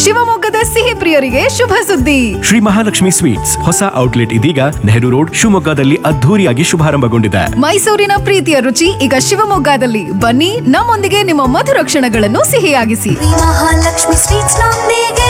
ಶಿವಮೊಗ್ಗದ ಸಿಹಿ ಪ್ರಿಯರಿಗೆ ಶುಭ ಸುದ್ದಿ ಶ್ರೀ ಮಹಾಲಕ್ಷ್ಮಿ ಸ್ವೀಟ್ಸ್ ಹೊಸ ಔಟ್ಲೆಟ್ ಇದೀಗ ನೆಹರು ರೋಡ್ ಶಿವಮೊಗ್ಗದಲ್ಲಿ ಅದ್ಧೂರಿಯಾಗಿ ಶುಭಾರಂಭಗೊಂಡಿದೆ ಮೈಸೂರಿನ ಪ್ರೀತಿಯ ರುಚಿ ಈಗ ಶಿವಮೊಗ್ಗದಲ್ಲಿ ಬನ್ನಿ ನಮ್ಮೊಂದಿಗೆ ನಿಮ್ಮ ಮಧುರ ಕ್ಷಣಗಳನ್ನು ಸಿಹಿಯಾಗಿಸಿ ಮಹಾಲಕ್ಷ್ಮಿ ಸ್ವೀಟ್ಸ್ ನೊಂದಿಗೆ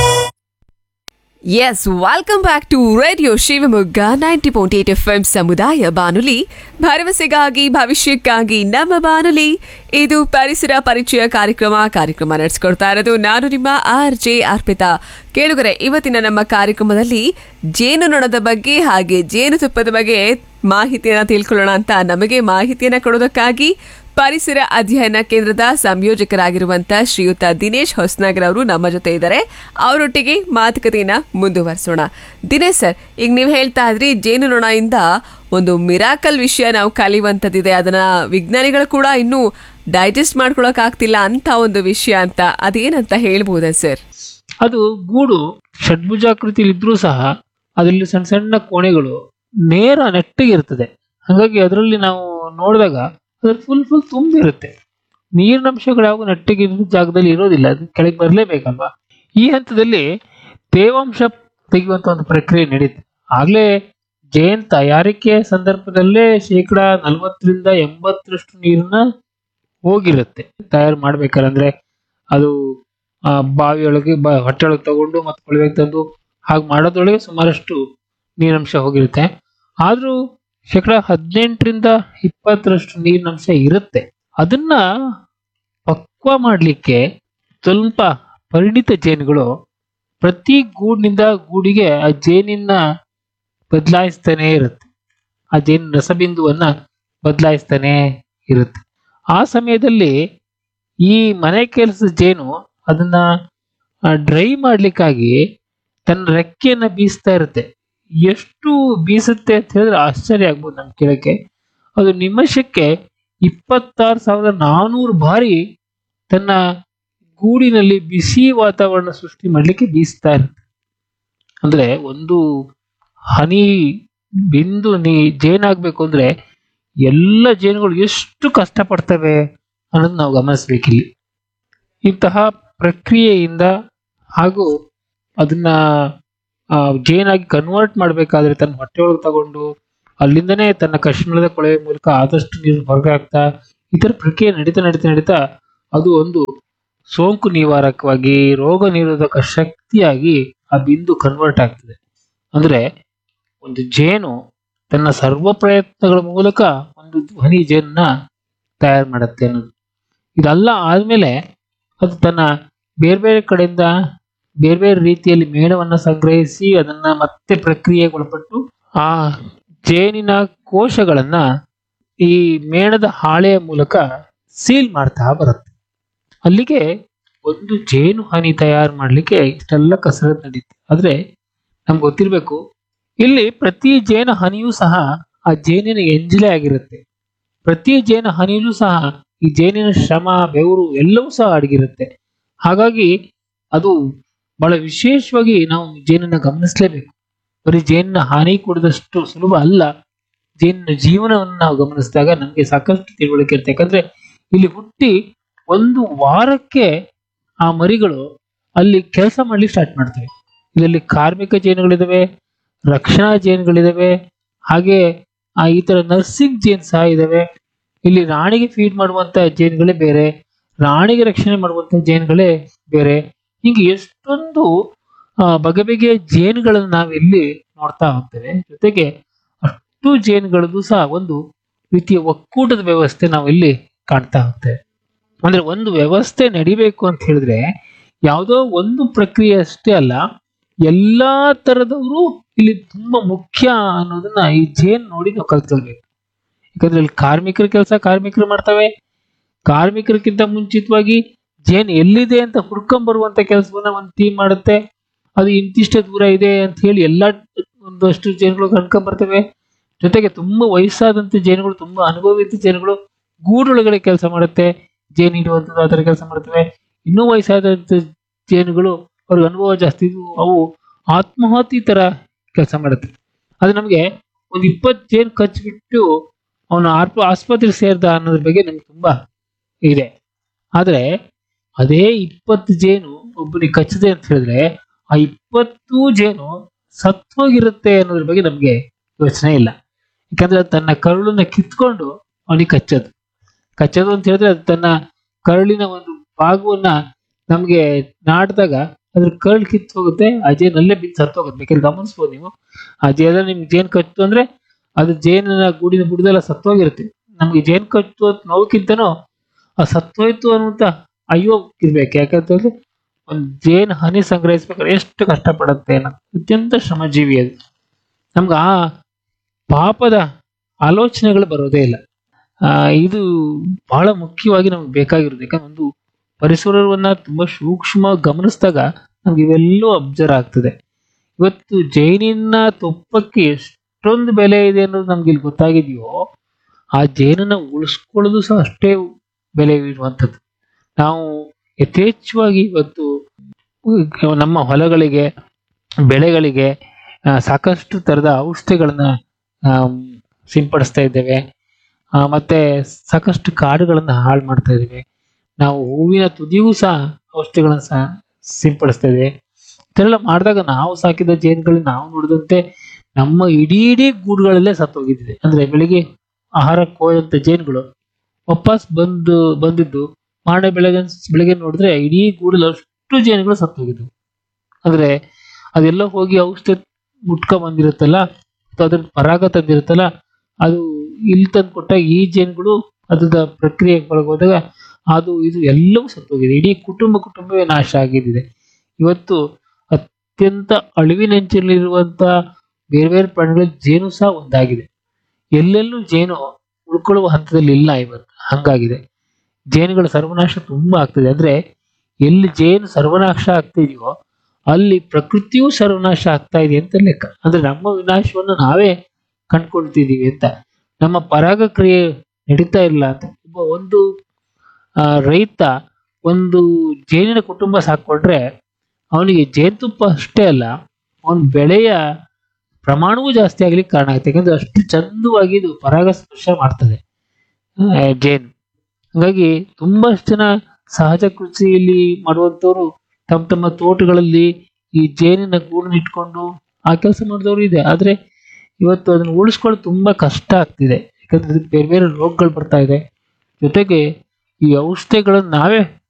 yes welcome back to radio Shivamogga ninety point eight F M ಸಮುದಾಯ ಬಾನುಲಿ ಭರವಸೆಗಾಗಿ ಭವಿಷ್ಯಕ್ಕಾಗಿ ನಮ್ಮ ಬಾನುಲಿ ಇದು ಪರಿಸರ ಪರಿಚಯ ಕಾರ್ಯಕ್ರಮ ಕಾರ್ಯಕ್ರಮ ನಡೆಸ್ಕೊಡ್ತಾ ಇರೋದು ನಾನು ನಿಮ್ಮ ಆರ್ ಜೆ ಅರ್ಪಿತಾ ಕೇಳುಗರೆ ಇವತ್ತಿನ ನಮ್ಮ ಕಾರ್ಯಕ್ರಮದಲ್ಲಿ ಜೇನುನೊಣದ ಬಗ್ಗೆ ಹಾಗೆ ಜೇನುತುಪ್ಪದ ಬಗ್ಗೆ ಮಾಹಿತಿಯನ್ನ ತಿಳ್ಕೊಳ್ಳೋಣ ಅಂತ ನಮಗೆ ಮಾಹಿತಿಯನ್ನ ಕೊಡೋದಕ್ಕಾಗಿ ಪರಿಸರ ಅಧ್ಯಯನ ಕೇಂದ್ರದ ಸಂಯೋಜಕರಾಗಿರುವಂತ ಶ್ರೀಯುತ ದಿನೇಶ್ ಹೊಸನಗರ್ ಅವರು ನಮ್ಮ ಜೊತೆ ಇದ್ದಾರೆ ಅವರೊಟ್ಟಿಗೆ ಮಾತುಕತೆಯನ್ನ ಮುಂದುವರಿಸೋಣ ದಿನೇಶ್ ಸರ್ ಈಗ ನೀವು ಹೇಳ್ತಾ ಇದ್ರಿ ಜೇನುನೊಣದಿಂದ ಒಂದು ಮಿರಾಕಲ್ ವಿಷಯ ನಾವು ಕಲಿಯುವಂಥದ್ದಿದೆ ಅದನ್ನ ವಿಜ್ಞಾನಿಗಳು ಕೂಡ ಇನ್ನೂ ಡೈಜೆಸ್ಟ್ ಮಾಡ್ಕೊಳಕ್ ಆಗ್ತಿಲ್ಲ ಅಂತ ಒಂದು ವಿಷಯ ಅಂತ ಅದೇನಂತ ಹೇಳ್ಬೋದಾ ಸರ್ ಅದು ಗೂಡು ಷಡ್ಭುಜಾಕೃತಿಲಿ ಇದ್ರೂ ಸಹ ಅದರಲ್ಲಿ ಸಣ್ಣ ಸಣ್ಣ ಕೋಣೆಗಳು ನೇರ ನೆಟ್ಟಗಿರ್ತದೆ ಹಾಗಾಗಿ ಅದರಲ್ಲಿ ನಾವು ನೋಡಿದಾಗ ಅದ್ರಲ್ಲಿ ಫುಲ್ ಫುಲ್ ತುಂಬಿರುತ್ತೆ ನೀರಿನಂಶಗಳು ಯಾವ ನೆಟ್ಟಗಿರೋ ಜಾಗದಲ್ಲಿ ಇರೋದಿಲ್ಲ ಅದು ಕೆಳಗೆ ಬರಲೇಬೇಕಲ್ವಾ ಈ ಹಂತದಲ್ಲಿ ತೇವಾಂಶ ತೆಗೆಯುವಂತ ಒಂದು ಪ್ರಕ್ರಿಯೆ ನಡೀತು ಆಗ್ಲೇ ಜೇನ್ ತಯಾರಿಕೆ ಸಂದರ್ಭದಲ್ಲೇ ಶೇಕಡ ನಲವತ್ತರಿಂದ ಎಂಬತ್ತರಷ್ಟು ನೀರನ್ನ ಹೋಗಿರುತ್ತೆ ತಯಾರು ಮಾಡ್ಬೇಕಾದ್ರೆ ಅದು ಆ ಬಾವಿಯೊಳಗೆ ಬ ಹೊಟ್ಟೆಯೊಳಗೆ ತಗೊಂಡು ಮತ್ತೆ ಕೊಳವೆಗೆ ತಂದು ಹಾಗೆ ಮಾಡೋದ್ರೊಳಗೆ ಸುಮಾರಷ್ಟು ನೀರಿನಂಶ ಹೋಗಿರುತ್ತೆ ಆದ್ರೂ ಶೇಕಡ ಹದಿನೆಂಟರಿಂದ ಇಪ್ಪತ್ತರಷ್ಟು ನೀರಿನಂಶ ಇರುತ್ತೆ ಅದನ್ನ ಪಕ್ವ ಮಾಡಲಿಕ್ಕೆ ಸ್ವಲ್ಪ ಪರಿಣಿತ ಜೇನುಗಳು ಪ್ರತಿ ಗೂಡಿನಿಂದ ಗೂಡಿಗೆ ಆ ಜೇನಿನ ಬದಲಾಯಿಸ್ತಾನೆ ಇರುತ್ತೆ ಆ ಜೇನು ರಸಬಿಂದುವನ್ನ ಬದಲಾಯಿಸ್ತಾನೆ ಇರುತ್ತೆ ಆ ಸಮಯದಲ್ಲಿ ಈ ಮನೆ ಕೆಲಸದ ಜೇನು ಅದನ್ನ ಡ್ರೈ ಮಾಡ್ಲಿಕ್ಕಾಗಿ ತನ್ನ ರೆಕ್ಕೆಯನ್ನ ಬೀಸ್ತಾ ಇರುತ್ತೆ ಎಷ್ಟು ಬೀಸುತ್ತೆ ಅಂತ ಹೇಳಿದ್ರೆ ಆಶ್ಚರ್ಯ ಆಗ್ಬೋದು ನಮ್ ಕೇಳಕ್ಕೆ ಅದು ನಿಮಿಷಕ್ಕೆ ಇಪ್ಪತ್ತಾರು ಸಾವಿರದ ನಾನೂರು ಬಾರಿ ತನ್ನ ಗೂಡಿನಲ್ಲಿ ಬಿಸಿ ವಾತಾವರಣ ಸೃಷ್ಟಿ ಮಾಡ್ಲಿಕ್ಕೆ ಬೀಸ್ತಾ ಇರುತ್ತೆ ಅಂದ್ರೆ ಒಂದು ಹನಿ ಬಿಂದು ನೀ ಜೇನಾಗ್ಬೇಕು ಅಂದ್ರೆ ಎಲ್ಲ ಜೇನುಗಳು ಎಷ್ಟು ಕಷ್ಟಪಡ್ತವೆ ಅನ್ನೋದು ನಾವು ಗಮನಿಸ್ಬೇಕಿಲ್ಲಿ ಇಂತಹ ಪ್ರಕ್ರಿಯೆಯಿಂದ ಹಾಗೂ ಅದನ್ನ ಆ, ಜೇನಾಗಿ ಕನ್ವರ್ಟ್ ಮಾಡಬೇಕಾದ್ರೆ ತನ್ನ ಹೊಟ್ಟೆಯೊಳಗೆ ತಗೊಂಡು ಅಲ್ಲಿಂದನೇ ತನ್ನ ಕಶ್ಮಲದ ಕೊಳವೆ ಮೂಲಕ ಆದಷ್ಟು ನೀರು ಹೊರಗೆ ಹಾಕ್ತಾ ಈ ಥರ ಪ್ರಕ್ರಿಯೆ ನಡೀತಾ ನಡೀತಾ ನಡೀತಾ ಅದು ಒಂದು ಸೋಂಕು ನಿವಾರಕವಾಗಿ ರೋಗ ನಿರೋಧಕ ಶಕ್ತಿಯಾಗಿ ಆ ಬಿಂದು ಕನ್ವರ್ಟ್ ಆಗ್ತದೆ ಅಂದ್ರೆ ಒಂದು ಜೇನು ತನ್ನ ಸರ್ವ ಪ್ರಯತ್ನಗಳ ಮೂಲಕ ಒಂದು ಹನಿ ಜೇನನ್ನ ತಯಾರು ಮಾಡುತ್ತೆ ಅನ್ನೋದು ಇದೆಲ್ಲ ಆದ್ಮೇಲೆ ಅದು ತನ್ನ ಬೇರೆ ಬೇರೆ ಕಡೆಯಿಂದ ಬೇರೆ ಬೇರೆ ರೀತಿಯಲ್ಲಿ ಮೇಣವನ್ನ ಸಂಗ್ರಹಿಸಿ ಅದನ್ನ ಮತ್ತೆ ಪ್ರಕ್ರಿಯೆಗೆ ಒಳಪಟ್ಟು ಆ ಜೇನಿನ ಕೋಶಗಳನ್ನ ಈ ಮೇಣದ ಹಾಳೆಯ ಮೂಲಕ ಸೀಲ್ ಮಾಡ್ತಾ ಬರುತ್ತೆ ಅಲ್ಲಿಗೆ ಒಂದು ಜೇನು ಹನಿ ತಯಾರು ಮಾಡ್ಲಿಕ್ಕೆ ಇಷ್ಟೆಲ್ಲ ಕಸರತ್ತು ನಡೀತೆ ಆದ್ರೆ ನಮ್ಗೆ ಗೊತ್ತಿರ್ಬೇಕು ಇಲ್ಲಿ ಪ್ರತಿ ಜೇನು ಹನಿಯೂ ಸಹ ಆ ಜೇನಿನ ಎಂಜಲೆ ಆಗಿರುತ್ತೆ ಪ್ರತಿ ಜೇನು ಹನಿಯಲ್ಲೂ ಸಹ ಈ ಜೇನಿನ ಶ್ರಮ ಬೆವರು ಎಲ್ಲವೂ ಸಹ ಅಡಗಿರುತ್ತೆ ಹಾಗಾಗಿ ಅದು ಬಹಳ ವಿಶೇಷವಾಗಿ ನಾವು ಜೇನನ್ನ ಗಮನಿಸಲೇಬೇಕು ಬರೀ ಜೇನಿನ ಹಾನಿ ಕೊಡದಷ್ಟು ಸುಲಭ ಅಲ್ಲ ಜೇನಿನ ಜೀವನವನ್ನು ನಾವು ಗಮನಿಸಿದಾಗ ನಮಗೆ ಸಾಕಷ್ಟು ತಿಳುವಳಿಕೆ ಇರುತ್ತೆ ಯಾಕಂದ್ರೆ ಇಲ್ಲಿ ಹುಟ್ಟಿ ಒಂದು ವಾರಕ್ಕೆ ಆ ಮರಿಗಳು ಅಲ್ಲಿ ಕೆಲಸ ಮಾಡ್ಲಿಕ್ಕೆ ಸ್ಟಾರ್ಟ್ ಮಾಡ್ತವೆ ಇದರಲ್ಲಿ ಕಾರ್ಮಿಕ ಜೇನುಗಳಿದಾವೆ ರಕ್ಷಣಾ ಜೇನುಗಳಿದಾವೆ ಹಾಗೆ ಆ ಈ ತರ ನರ್ಸಿಂಗ್ ಜೇನ್ ಸಹ ಇದಾವೆ ಇಲ್ಲಿ ರಾಣಿಗೆ ಫೀಡ್ ಮಾಡುವಂತ ಜೇನುಗಳೇ ಬೇರೆ ರಾಣಿಗೆ ರಕ್ಷಣೆ ಮಾಡುವಂತ ಜೇನುಗಳೇ ಬೇರೆ ಹೀಗೆ ಎಷ್ಟೊಂದು ಆ, ಬಗೆ ಬಗೆಯ ಜೇನುಗಳನ್ನು ನಾವಿಲ್ಲಿ ನೋಡ್ತಾ ಹೋಗ್ತೇವೆ ಜೊತೆಗೆ ಅಷ್ಟು ಜೇನುಗಳದ್ದು ಸಹ ಒಂದು ರೀತಿಯ ಒಕ್ಕೂಟದ ವ್ಯವಸ್ಥೆ ನಾವು ಇಲ್ಲಿ ಕಾಣ್ತಾ ಹೋಗ್ತೇವೆ ಅಂದ್ರೆ ಒಂದು ವ್ಯವಸ್ಥೆ ನಡಿಬೇಕು ಅಂತ ಹೇಳಿದ್ರೆ ಯಾವುದೋ ಒಂದು ಪ್ರಕ್ರಿಯೆ ಅಷ್ಟೇ ಅಲ್ಲ ಎಲ್ಲಾ ತರದವರು ಇಲ್ಲಿ ತುಂಬಾ ಮುಖ್ಯ ಅನ್ನೋದನ್ನ ಈ ಜೇನ್ ನೋಡಿ ನಾವು ಕಲ್ತ್ಕೊಳ್ಬೇಕು ಯಾಕಂದ್ರೆ ಇಲ್ಲಿ ಕಾರ್ಮಿಕರ ಕೆಲಸ ಕಾರ್ಮಿಕರು ಮಾಡ್ತವೆ ಕಾರ್ಮಿಕರಿಗಿಂತ ಮುಂಚಿತವಾಗಿ ಜೇನ್ ಎಲ್ಲಿದೆ ಅಂತ ಹುಡ್ಕೊಂಡ್ ಬರುವಂತ ಕೆಲಸವನ್ನ ಒಂದು ಟೀಮ್ ಮಾಡುತ್ತೆ ಅದು ಇಂತಿಷ್ಟೇ ದೂರ ಇದೆ ಅಂತ ಹೇಳಿ ಎಲ್ಲಾ ಒಂದಷ್ಟು ಜೇನುಗಳು ಕಣ್ಕೊಂಡ್ ಬರ್ತವೆ ಜೊತೆಗೆ ತುಂಬಾ ವಯಸ್ಸಾದಂತ ಜೇನುಗಳು ತುಂಬಾ ಅನುಭವಿತ ಜೇನುಗಳು ಗೂಡೊಳಗಡೆ ಕೆಲಸ ಮಾಡುತ್ತೆ ಜೇನು ಇಡುವಂಥದ್ದು ಆ ಥರ ಕೆಲಸ ಮಾಡ್ತವೆ ಇನ್ನೂ ವಯಸ್ಸಾದಂತ ಜೇನುಗಳು ಅವ್ರಿಗೆ ಅನುಭವ ಜಾಸ್ತಿ ಇದ್ವು ಅವು ಆತ್ಮಹತ್ಯೆ ತರ ಕೆಲಸ ಮಾಡುತ್ತೆ ಅದು ನಮಗೆ ಒಂದು ಇಪ್ಪತ್ತು ಜೇನು ಕಚ್ಚಿಬಿಟ್ಟು ಅವನು ಆರ್ಪ ಆಸ್ಪತ್ರೆಗೆ ಸೇರ್ದ ಅನ್ನೋದ್ರ ಬಗ್ಗೆ ನಮ್ಗೆ ತುಂಬಾ ಇದೆ ಆದ್ರೆ ಅದೇ ಇಪ್ಪತ್ತು ಜೇನು ಒಬ್ಬನಿಗೆ ಕಚ್ಚಿದೆ ಅಂತ ಹೇಳಿದ್ರೆ ಆ ಇಪ್ಪತ್ತು ಜೇನು ಸತ್ತೋಗಿರುತ್ತೆ ಅನ್ನೋದ್ರ ಬಗ್ಗೆ ನಮ್ಗೆ ಯೋಚನೆ ಇಲ್ಲ ಯಾಕಂದ್ರೆ ಅದು ತನ್ನ ಕರುಳನ್ನ ಕಿತ್ಕೊಂಡು ಅವನಿಗೆ ಕಚ್ಚೋದು ಕಚ್ಚೋದು ಅಂತ ಹೇಳಿದ್ರೆ ಅದು ತನ್ನ ಕರುಳಿನ ಒಂದು ಭಾಗವನ್ನ ನಮ್ಗೆ ನಾಟಿದಾಗ ಅದ್ರ ಕರುಳು ಕಿತ್ತು ಹೋಗುತ್ತೆ ಆ ಜೇನು ಅಲ್ಲೇ ಬಿದ್ದು ಸತ್ತೋಗುತ್ತೆ ಬೇಕಾದ್ರೆ ಗಮನಿಸ್ಬೋದು ನೀವು ಆ ಜೇನ ನಿಮ್ಗೆ ಜೇನು ಕಚ್ತು ಅಂದ್ರೆ ಅದು ಜೇನಿನ ಗೂಡಿನ ಬುಡದೆಲ್ಲ ಸತ್ತೋಗಿರುತ್ತೆ ನಮ್ಗೆ ಜೇನು ಕಚ್ಚು ಅಂತ ನೋವುಕ್ಕಿಂತನೂ ಆ ಸತ್ತೋಯ್ತು ಅನ್ನುವಂತ ಅಯ್ಯೋ ಇರ್ಬೇಕು ಯಾಕಂತಂದ್ರೆ ಒಂದು ಜೇನು ಹನಿ ಸಂಗ್ರಹಿಸ್ಬೇಕಾದ್ರೆ ಎಷ್ಟು ಕಷ್ಟಪಡುತ್ತೆ ಅನ್ನೋ ಅತ್ಯಂತ ಶ್ರಮಜೀವಿ ಅದು ನಮ್ಗೆ ಆ ಪಾಪದ ಆಲೋಚನೆಗಳು ಬರೋದೇ ಇಲ್ಲ ಆ, ಇದು ಬಹಳ ಮುಖ್ಯವಾಗಿ ನಮ್ಗೆ ಬೇಕಾಗಿರೋದು ಯಾಕಂದ್ರೆ ಒಂದು ಪರಿಸರವನ್ನ ತುಂಬಾ ಸೂಕ್ಷ್ಮವಾಗಿ ಗಮನಿಸಿದಾಗ ನಮ್ಗೆ ಇವೆಲ್ಲವೂ ಅಬ್ಸರ್ವ್ ಆಗ್ತದೆ ಇವತ್ತು ಜೇನಿನ ತುಪ್ಪಕ್ಕೆ ಎಷ್ಟೊಂದು ಬೆಲೆ ಇದೆ ಅನ್ನೋದು ನಮ್ಗೆ ಇಲ್ಲಿ ಗೊತ್ತಾಗಿದೆಯೋ ಆ ಜೇನನ್ನ ಉಳಿಸ್ಕೊಳ್ಳೋದು ಸಹ ಅಷ್ಟೇ ಬೆಲೆ ಇರುವಂಥದ್ದು ನಾವು ಯಥೇಚ್ಛವಾಗಿ ಇವತ್ತು ನಮ್ಮ ಹೊಲಗಳಿಗೆ ಬೆಳೆಗಳಿಗೆ ಆ, ಸಾಕಷ್ಟು ತರದ ಔಷಧಿಗಳನ್ನ ಆ, ಸಿಂಪಡಿಸ್ತಾ ಇದ್ದೇವೆ ಆ, ಮತ್ತೆ ಸಾಕಷ್ಟು ಕಾಡುಗಳನ್ನ ಹಾಳು ಮಾಡ್ತಾ ಇದ್ದೇವೆ ನಾವು ಹೂವಿನ ತುದಿಗೂ ಸಹ ಔಷಧಿಗಳನ್ನ ಸಹ ಸಿಂಪಡಿಸ್ತಾ ಇದ್ದೇವೆ ಇದೆಲ್ಲ ಮಾಡಿದಾಗ ನಾವು ಸಾಕಿದ ಜೇನುಗಳನ್ನ ನಾವು ನೋಡಿದಂತೆ ನಮ್ಮ ಇಡೀ ಇಡೀ ಗೂಡುಗಳಲ್ಲೇ ಸತ್ತೋಗಿದ್ದಿದೆ ಅಂದ್ರೆ ಬೆಳಿಗ್ಗೆ ಆಹಾರಕ್ಕೆ ಹೋದಂತ ಜೇನುಗಳು ವಾಪಸ್ ಬಂದು ಬಂದಿದ್ದು ಮಾರನೇ ಬೆಳಗ್ಗೆ ಬೆಳಗ್ಗೆ ನೋಡಿದ್ರೆ ಇಡೀ ಗೂಡಲ್ಲಿ ಅಷ್ಟು ಜೇನುಗಳು ಸತ್ತೋಗಿದ್ವು ಅಂದ್ರೆ ಅದೆಲ್ಲ ಹೋಗಿ ಔಷಧಿ ಮುಟ್ಕೊಂಡ್ ಬಂದಿರುತ್ತಲ್ಲ ಅಥವಾ ಅದ್ರ ಪರಾಗ ತಂದಿರುತ್ತಲ್ಲ ಅದು ಇಲ್ಲಿ ತಂದು ಕೊಟ್ಟಾಗ ಈ ಜೇನುಗಳು ಅದ್ರ ಪ್ರಕ್ರಿಯೆ ಒಳಗೆ ಹೋದಾಗ ಅದು ಇದು ಎಲ್ಲವೂ ಸತ್ತೋಗಿದೆ ಇಡೀ ಕುಟುಂಬ ಕುಟುಂಬವೇ ನಾಶ ಆಗಿದ್ದಿದೆ ಇವತ್ತು ಅತ್ಯಂತ ಅಳಿವಿನಂಚಿನಲ್ಲಿರುವಂತ ಬೇರೆ ಬೇರೆ ಪ್ರಾಣಿಗಳ ಜೇನು ಸಹ ಒಂದಾಗಿದೆ ಎಲ್ಲೆಲ್ಲೂ ಜೇನು ಉಳ್ಕೊಳ್ಳುವ ಹಂತದಲ್ಲಿ ಇಲ್ಲ ಇವತ್ತು ಹಂಗಾಗಿದೆ ಜೇನುಗಳ ಸರ್ವನಾಶ ತುಂಬಾ ಆಗ್ತದೆ ಅಂದ್ರೆ ಎಲ್ಲಿ ಜೇನು ಸರ್ವನಾಶ ಆಗ್ತಿದೆಯೋ ಅಲ್ಲಿ ಪ್ರಕೃತಿಯೂ ಸರ್ವನಾಶ ಆಗ್ತಾ ಇದೆ ಅಂತ ಲೆಕ್ಕ ಅಂದ್ರೆ ನಮ್ಮ ವಿನಾಶವನ್ನು ನಾವೇ ಕಂಡ್ಕೊಳ್ತಿದೀವಿ ಅಂತ ನಮ್ಮ ಪರಾಗ ಕ್ರಿಯೆ ನಡೀತಾ ಇಲ್ಲ ಅಂತ ಒಬ್ಬ ಒಂದು ಆ, ರೈತ ಒಂದು ಜೇನಿನ ಕುಟುಂಬ ಸಾಕೊಂಡ್ರೆ ಅವನಿಗೆ ಜೇನುತುಪ್ಪ ಅಷ್ಟೇ ಅಲ್ಲ ಅವನ ಬೆಳೆಯ ಪ್ರಮಾಣವೂ ಜಾಸ್ತಿ ಆಗ್ಲಿಕ್ಕೆ ಕಾರಣ ಆಗುತ್ತೆ ಯಾಕಂದ್ರೆ ಅಷ್ಟು ಚಂದವಾಗಿ ಇದು ಪರಾಗ ಸ್ಪರ್ಶ ಮಾಡ್ತದೆ ಆ, ಜೇನು ಹಾಗಾಗಿ ತುಂಬಷ್ಟು ಜನ ಸಹಜ ಕೃಷಿಯಲ್ಲಿ ಮಾಡುವಂತವ್ರು ತಮ್ಮ ತಮ್ಮ ತೋಟಗಳಲ್ಲಿ ಈ ಜೇನಿನ ಗೂಡನ್ನ ಇಟ್ಕೊಂಡು ಆ ಕೆಲಸ ಮಾಡಿದವರು ಇದೆ ಆದ್ರೆ ಇವತ್ತು ಅದನ್ನ ಉಳಿಸ್ಕೊಳ್ಳೋದು ತುಂಬಾ ಕಷ್ಟ ಆಗ್ತಿದೆ ಯಾಕಂದ್ರೆ ಇದಕ್ಕೆ ಬೇರೆ ಬೇರೆ ರೋಗಗಳು ಬರ್ತಾ ಇದೆ ಜೊತೆಗೆ ಈ ಔಷಧಿಗಳನ್ನು ನಾವೇ